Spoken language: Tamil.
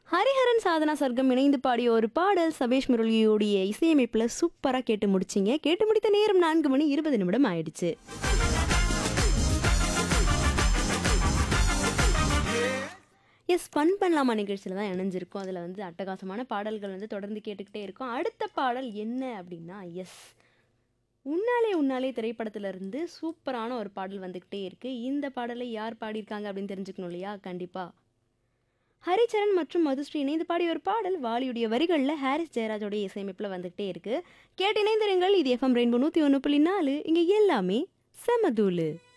ஹரிஹரன் சாதனா சர்க்கம் இணைந்து பாடிய ஒரு பாடல் சபேஷ் முரளியோடைய இசையமைப்பில் சூப்பராக கேட்டு முடிச்சிங்க கேட்டு முடித்த நேரம் நான்கு மணி இருபது நிமிடம் ஆயிடுச்சு எஸ் ஃபன் பண்ணலாமா நிகழ்ச்சியில் தான் இணைஞ்சிருக்கோம் அதில் வந்து அட்டகாசமான பாடல்கள் வந்து தொடர்ந்து கேட்டுக்கிட்டே இருக்கோம் அடுத்த பாடல் என்ன அப்படின்னா எஸ் உன்னாலே உன்னாலே திரைப்படத்திலிருந்து சூப்பரான ஒரு பாடல் வந்துக்கிட்டே இருக்குது இந்த பாடலை யார் பாடியிருக்காங்க அப்படின்னு தெரிஞ்சுக்கணும் இல்லையா கண்டிப்பாக ஹரிச்சரன் மற்றும் மதுஸ்ரீ இணைந்து பாடிய ஒரு பாடல் வாலியுடைய வரிகளில் ஹாரிஸ் ஜெயராஜோடைய இசையமைப்பில் வந்துகிட்டே இருக்கு கேட்டு இணைந்திருங்கள் இது எஃப்எம் ரெயின்போ நூற்றி ஒன்று புள்ளி நாலு இங்கே எல்லாமே செமதூளு